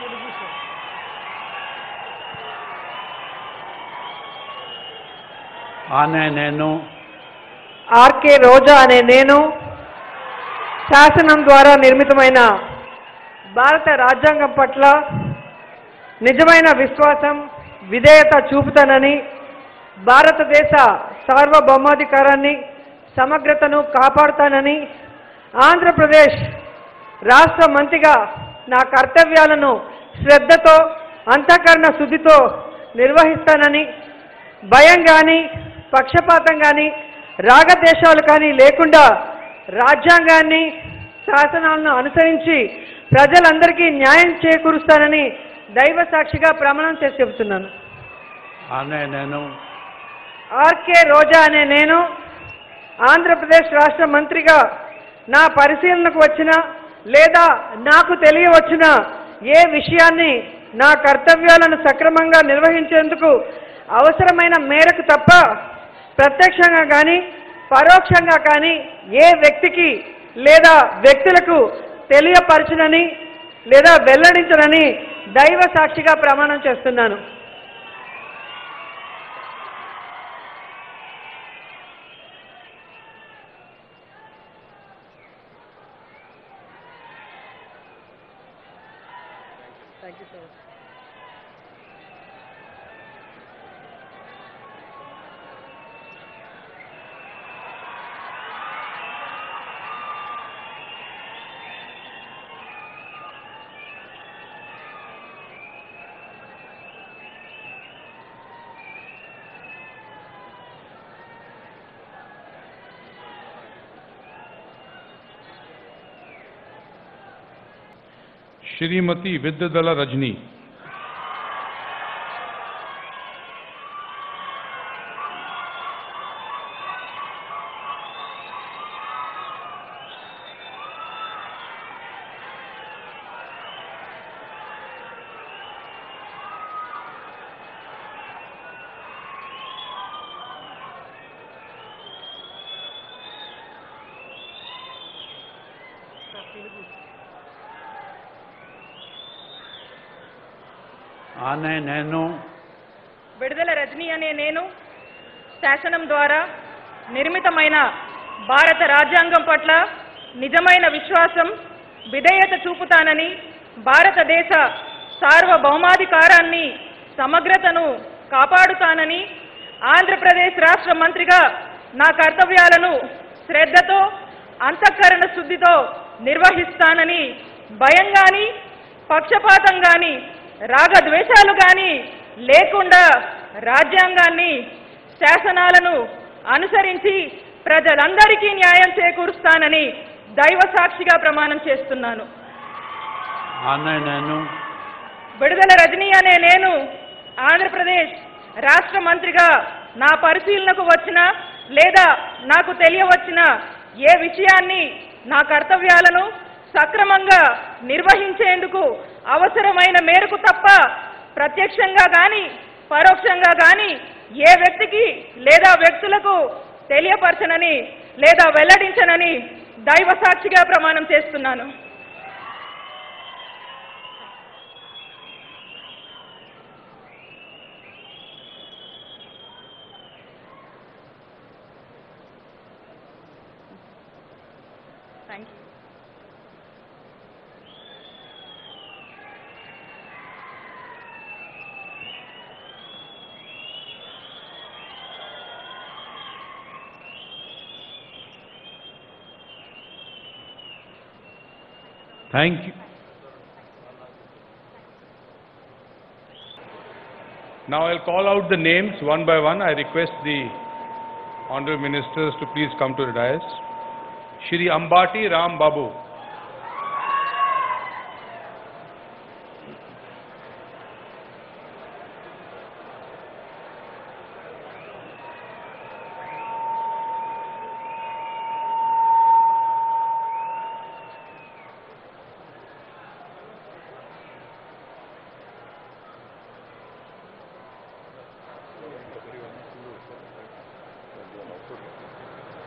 ఆనే నేను ఆర్కే రోజా అనే నేను శాసనం ద్వారా నిర్మితమైన భారత రాజ్యాంగం పట్ల నిజమైన విశ్వాసం విధేయత చూపుతానని భారతదేశ సార్వభౌమాధికారాన్ని సమగ్రతను కాపాడుతానని ఆంధ్రప్రదేశ్ రాష్ట్ర మంత్రిగా నా కర్తవ్యాలను శ్రద్ధతో అంతఃకరణ శుద్ధితో నిర్వహిస్తానని భయం కానీ పక్షపాతం కానీ రాగద్వేషాలు కానీ లేకుండా రాజ్యాంగాన్ని శాసనాలను అనుసరించి ప్రజలందరికీ న్యాయం చేకూరుస్తానని దైవ సాక్షిగా ప్రమాణం చేసి చెబుతున్నాను ఆనే నేను ఆర్కే రోజా అనే నేను ఆంధ్రప్రదేశ్ రాష్ట్ర మంత్రిగా నా పరిశీలనకు వచ్చిన లేదా నాకు తెలియవచ్చిన ఏ విషయాన్ని నా కర్తవ్యాలను సక్రమంగా నిర్వహించేందుకు అవసరమైన మేరకు తప్ప ప్రత్యక్షంగా కానీ పరోక్షంగా కానీ ఏ వ్యక్తికి లేదా వ్యక్తులకు తెలియపరచనని లేదా వెల్లడించనని దైవ సాక్షిగా ప్రమాణం చేస్తున్నాను thank you so much Shrimati Vidyadala Rajani ఆనే నేను విడుదల రజనీ అనే నేను శాసనం ద్వారా నిర్మితమైన భారత రాజ్యాంగం పట్ల నిజమైన విశ్వాసం విధేయత చూపుతానని భారతదేశ సార్వభౌమాధికారాన్ని సమగ్రతను కాపాడుతానని ఆంధ్రప్రదేశ్ రాష్ట్ర మంత్రిగా నా కర్తవ్యాలను శ్రద్ధతో అంతఃకరణ శుద్ధితో నిర్వహిస్తానని భయం గాని పక్షపాతం గాని రాగద్వేషాలు గాని లేకుండా రాజ్యాంగాన్ని శాసనాలను అనుసరించి ప్రజలందరికీ న్యాయం చేకూరుస్తానని దైవ సాక్షిగా ప్రమాణం చేస్తున్నాను ఆనే నేను విడుదల రజనీ అనే నేను ఆంధ్రప్రదేశ్ రాష్ట్ర మంత్రిగా నా పరిశీలనకు వచ్చిన లేదా నాకు తెలియవచ్చిన ఏ విషయాన్ని నా కర్తవ్యాలను సక్రమంగా నిర్వహించేందుకు అవసరమైన మేరకు తప్ప ప్రత్యక్షంగా కానీ పరోక్షంగా కానీ ఏ వ్యక్తికి లేదా వ్యక్తులకు తెలియపరచనని లేదా వెల్లడించనని దైవ సాక్షిగా ప్రమాణం చేస్తున్నాను thank you Thank you. Now I'll call out the names one by one. I request the honorable ministers to please come to the dais. Shri Ambati Ram Babu.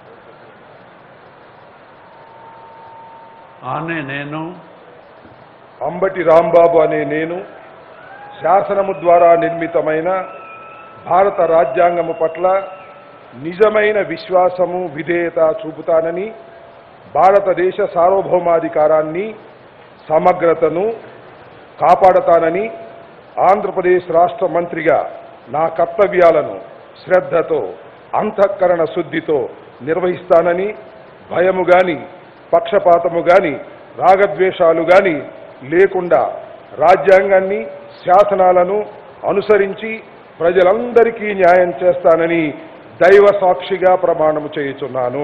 ఆనే నేను అంబటి రాంబాబు అనే నేను శాసనము ద్వారా నిర్మితమైన భారత రాజ్యాంగము పట్ల నిజమైన విశ్వాసము విధేయత చూపుతానని భారతదేశ సార్వభౌమాధికారాన్ని సమగ్రతను కాపాడతానని ఆంధ్రప్రదేశ్ రాష్ట్ర మంత్రిగా నా కర్తవ్యాలను శ్రద్ధతో అంతఃకరణ శుద్ధితో నిర్వహిస్తానని భయము గాని పక్షపాతము గాని రాగద్వేషాలు గాని లేకుండా రాజ్యాంగాన్ని శాసనాలను అనుసరించి ప్రజలందరికీ న్యాయం చేస్తానని దైవ సాక్షిగా ప్రమాణము చేయుచున్నాను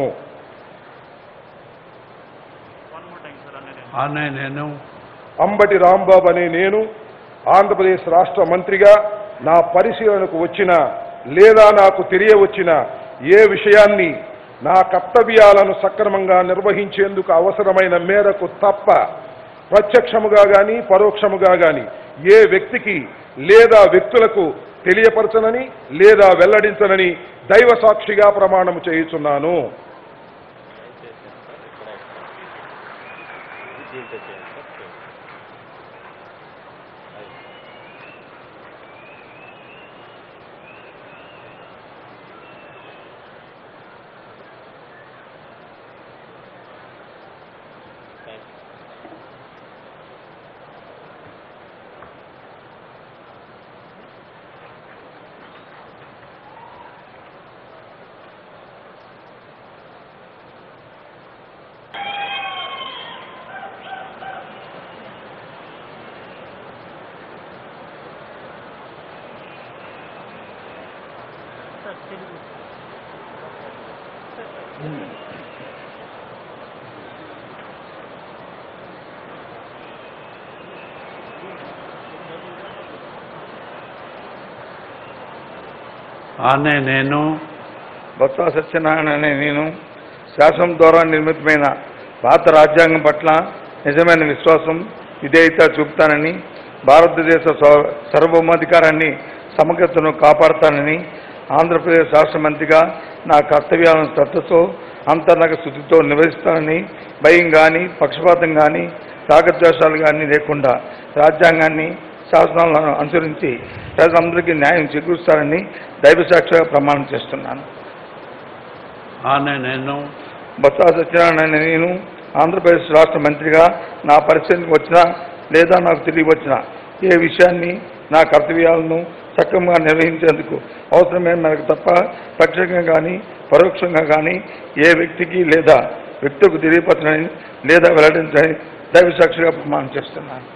అనే నేను అంబటి రాంబాబు అనే నేను ఆంధ్రప్రదేశ్ రాష్ట్ర మంత్రిగా నా పరిశీలనకు వచ్చిన లేదా నాకు తెలియవచ్చిన ఏ విషయాన్ని నా కర్తవ్యాలను సక్రమంగా నిర్వహించేందుకు అవసరమైన మేరకు తప్ప ప్రత్యక్షముగా గాని పరోక్షముగా గాని ఏ వ్యక్తికి లేదా వ్యక్తులకు తెలియపరచనని లేదా వెల్లడించనని దైవ సాక్షిగా ప్రమాణము చేయుచున్నాను అనే నేను బొత్స సత్యనారాయణ అనే నేను శాసనం ద్వారా నిర్మితమైన భారత రాజ్యాంగం పట్ల నిజమైన విశ్వాసం విధేయత చూపుతానని భారతదేశ స్వ- సార్వభౌమాధికారాన్ని సమగ్రతను కాపాడతానని ఆంధ్రప్రదేశ్ రాష్ట్ర మంత్రిగా నా కర్తవ్యాలను శ్రద్ధతో అంతర్నగ శుద్ధితో నిర్వహిస్తానని భయం కానీ పక్షపాతం కానీ రాగద్వేషాలు కానీ లేకుండా రాజ్యాంగాన్ని శాసనాలను అనుసరించి ప్రజలందరికీ న్యాయం చేకూరుస్తానని దైవసాక్షిగా ప్రమాణం చేస్తున్నాను అనే నేను బొత్స సత్యనారాయణ అనే నేను ఆంధ్రప్రదేశ్ రాష్ట్ర మంత్రిగా నా పరిస్థితికి వచ్చినా లేదా నాకు తిరిగి వచ్చిన ఏ విషయాన్ని నా కర్తవ్యాలను సక్రమంగా నిర్వహించేందుకు అవసరమైన మేరకు తప్ప ప్రత్యక్షంగా కానీ పరోక్షంగా కానీ ఏ వ్యక్తికి లేదా వ్యక్తులకు తెలియపరచని లేదా వెల్లడించని దైవ సాక్షిగా ప్రమాణం చేస్తున్నాను